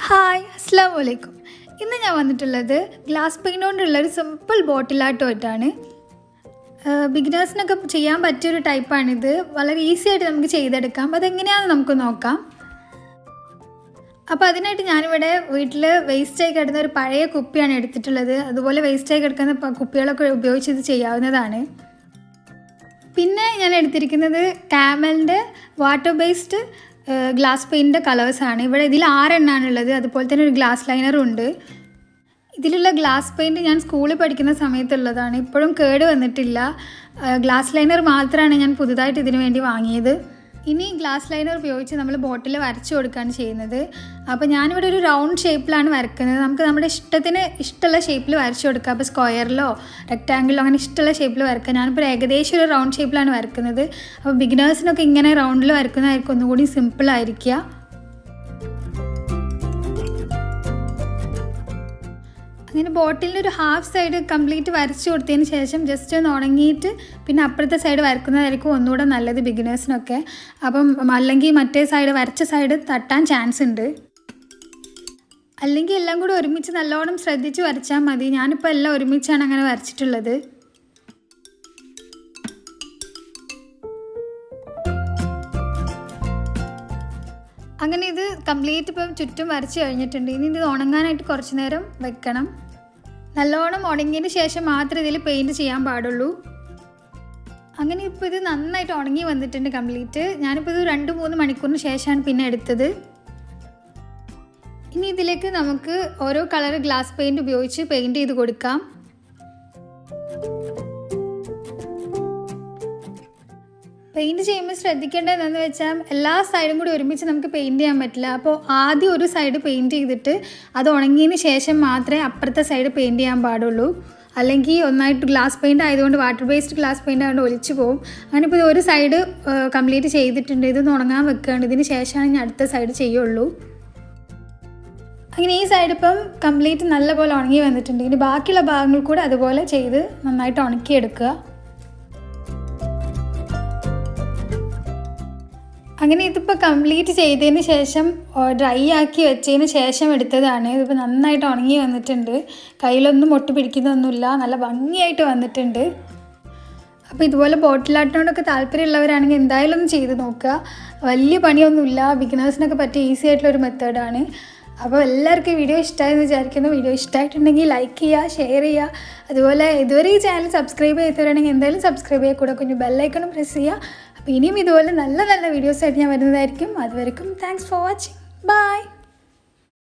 hi അസ്സാം വലൈക്കും ഇന്ന് ഞാൻ വന്നിട്ടുള്ളത് ഗ്ലാസ് പെയിൻ്റ് കൊണ്ടുള്ള ഒരു സിമ്പിൾ ബോട്ടിലാട്ടമായിട്ടാണ് ബിഗിനേഴ്സിനൊക്കെ ചെയ്യാൻ പറ്റിയൊരു ടൈപ്പാണിത് വളരെ ഈസി ആയിട്ട് നമുക്ക് ചെയ്തെടുക്കാം അതെങ്ങനെയാണെന്ന് നമുക്ക് നോക്കാം അപ്പോൾ അതിനായിട്ട് ഞാനിവിടെ വീട്ടിൽ വേസ്റ്റായി കിടന്ന ഒരു പഴയ കുപ്പിയാണ് എടുത്തിട്ടുള്ളത് അതുപോലെ വേസ്റ്റായി കിടക്കുന്ന പ- കുപ്പികളൊക്കെ ഉപയോഗിച്ച് ഇത് ചെയ്യാവുന്നതാണ് പിന്നെ ഞാൻ എടുത്തിരിക്കുന്നത് കാമലിൻ്റെ വാട്ടർ ബേസ്ഡ് ഗ്ലാസ് പെയിൻറ്റിൻ്റെ കളേഴ്സാണ് ഇവിടെ ഇതിൽ ആറെണ്ണമാണ് ഉള്ളത് അതുപോലെ തന്നെ ഒരു ഗ്ലാസ് ലൈനറും ഉണ്ട് ഇതിലുള്ള ഗ്ലാസ് പെയിൻറ് ഞാൻ സ്കൂളിൽ പഠിക്കുന്ന സമയത്തുള്ളതാണ് ഇപ്പോഴും കേട് വന്നിട്ടില്ല ഗ്ലാസ് ലൈനർ മാത്രമാണ് ഞാൻ പുതുതായിട്ട് ഇതിനു വേണ്ടി വാങ്ങിയത് ഇനി ഗ്ലാസ് ലൈനർ ഉപയോഗിച്ച് നമ്മൾ ബോട്ടിൽ വരച്ചു കൊടുക്കുകയാണ് ചെയ്യുന്നത് അപ്പോൾ ഞാനിവിടെ ഒരു റൗണ്ട് ഷേപ്പിലാണ് വരക്കുന്നത് നമുക്ക് നമ്മുടെ ഇഷ്ടത്തിന് ഇഷ്ടമുള്ള ഷേപ്പിൽ വരച്ചു കൊടുക്കുക അപ്പോൾ സ്ക്വയറിലോ റെക്റ്റാങ്കിളിലോ അങ്ങനെ ഇഷ്ടമുള്ള ഷേപ്പിൽ വരക്കുക ഞാനിപ്പോൾ ഏകദേശം ഒരു റൗണ്ട് ഷേപ്പിലാണ് വരക്കുന്നത് അപ്പോൾ ബിഗിനേഴ്സിനൊക്കെ ഇങ്ങനെ റൗണ്ടിൽ വരക്കുന്നതായിരിക്കും ഒന്നുകൂടി സിമ്പിൾ ആയിരിക്കുക അങ്ങനെ ബോട്ടിലിൻ്റെ ഒരു ഹാഫ് സൈഡ് കംപ്ലീറ്റ് വരച്ചു കൊടുത്തതിന് ശേഷം ജസ്റ്റ് ഒന്ന് ഉണങ്ങിയിട്ട് പിന്നെ അപ്പുറത്തെ സൈഡ് വരക്കുന്നതായിരിക്കും ഒന്നുകൂടെ നല്ലത് ബിഗിനേഴ്സിനൊക്കെ അപ്പം അല്ലെങ്കിൽ മറ്റേ സൈഡ് വരച്ച സൈഡ് തട്ടാൻ ചാൻസ് ഉണ്ട് അല്ലെങ്കിൽ എല്ലാം കൂടി ഒരുമിച്ച് നല്ലോണം ശ്രദ്ധിച്ച് വരച്ചാൽ മതി ഞാനിപ്പോൾ എല്ലാം ഒരുമിച്ചാണ് അങ്ങനെ വരച്ചിട്ടുള്ളത് അങ്ങനെ ഇത് കംപ്ലീറ്റ് ഇപ്പം ചുറ്റും വരച്ച് കഴിഞ്ഞിട്ടുണ്ട് ഇനി ഇത് ഉണങ്ങാനായിട്ട് കുറച്ച് നേരം വെക്കണം നല്ലോണം ഉണങ്ങിയതിന് ശേഷം മാത്രമേ ഇതിൽ പെയിൻറ് ചെയ്യാൻ പാടുള്ളൂ അങ്ങനെ ഇപ്പോൾ ഇത് നന്നായിട്ട് ഉണങ്ങി വന്നിട്ടുണ്ട് കംപ്ലീറ്റ് ഞാനിപ്പോൾ ഇത് രണ്ട് മൂന്ന് മണിക്കൂറിന് ശേഷമാണ് പിന്നെ എടുത്തത് ഇനി ഇതിലേക്ക് നമുക്ക് ഓരോ കളർ ഗ്ലാസ് പെയിൻറ് ഉപയോഗിച്ച് പെയിൻറ് ചെയ്ത് കൊടുക്കാം പെയിൻറ് ചെയ്യുമ്പോൾ ശ്രദ്ധിക്കേണ്ടത് എന്താണെന്ന് വെച്ചാൽ എല്ലാ സൈഡും കൂടി ഒരുമിച്ച് നമുക്ക് പെയിൻറ് ചെയ്യാൻ പറ്റില്ല അപ്പോൾ ആദ്യം ഒരു സൈഡ് പെയിൻറ് ചെയ്തിട്ട് അത് ഉണങ്ങിയതിന് ശേഷം മാത്രമേ അപ്പുറത്തെ സൈഡ് പെയിൻറ് ചെയ്യാൻ പാടുള്ളൂ അല്ലെങ്കിൽ ഒന്നായിട്ട് ഗ്ലാസ് പെയിൻറ് ആയതുകൊണ്ട് വാട്ടർ ബേസ്ഡ് ഗ്ലാസ് പെയിൻറ് ആയതുകൊണ്ട് ഒലിച്ചു പോകും അങ്ങനെ ഇപ്പോൾ ഇത് ഒരു സൈഡ് കംപ്ലീറ്റ് ചെയ്തിട്ടുണ്ട് ഇതൊന്ന് ഉണങ്ങാൻ വെക്കുകയാണ് ഇതിന് ശേഷമാണ് ഞാൻ അടുത്ത സൈഡ് ചെയ്യുള്ളൂ അങ്ങനെ ഈ സൈഡ് ഇപ്പം കംപ്ലീറ്റ് നല്ലപോലെ ഉണങ്ങി വന്നിട്ടുണ്ട് ഇനി ബാക്കിയുള്ള ഭാഗങ്ങൾ കൂടെ അതുപോലെ ചെയ്ത് നന്നായിട്ട് ഉണക്കിയെടുക്കുക അങ്ങനെ ഇതിപ്പോൾ കംപ്ലീറ്റ് ചെയ്തതിന് ശേഷം ഡ്രൈ ആക്കി വെച്ചതിന് ശേഷം എടുത്തതാണ് ഇതിപ്പോൾ നന്നായിട്ട് ഉണങ്ങി വന്നിട്ടുണ്ട് കയ്യിലൊന്നും ഒട്ട് പിടിക്കുന്നൊന്നുമില്ല നല്ല ഭംഗിയായിട്ട് വന്നിട്ടുണ്ട് അപ്പോൾ ഇതുപോലെ ബോട്ടിലാട്ടിനോടൊക്കെ താല്പര്യമുള്ളവരാണെങ്കിൽ എന്തായാലും ഒന്ന് ചെയ്ത് നോക്കുക വലിയ പണിയൊന്നുമില്ല ബിഗിനേഴ്സിനൊക്കെ പറ്റിയ ഈസി ആയിട്ടുള്ള ഒരു മെത്തേഡാണ് അപ്പോൾ എല്ലാവർക്കും വീഡിയോ ഇഷ്ടമായെന്ന് വിചാരിക്കുന്നു വീഡിയോ ഇഷ്ടമായിട്ടുണ്ടെങ്കിൽ ലൈക്ക് ചെയ്യുക ഷെയർ ചെയ്യുക അതുപോലെ ഇതുവരെ ഈ ചാനൽ സബ്സ്ക്രൈബ് ചെയ്തവരാണെങ്കിൽ എന്തായാലും സബ്സ്ക്രൈബ് ചെയ്യുക കൂടെ കുഞ്ഞു ബെല്ലൈക്കണും പ്രസ് ചെയ്യുക അപ്പോൾ ഇനിയും ഇതുപോലെ നല്ല നല്ല വീഡിയോസ് ആയിട്ട് ഞാൻ വരുന്നതായിരിക്കും അതുവരെക്കും താങ്ക്സ് ഫോർ വാച്ചിങ് ബൈ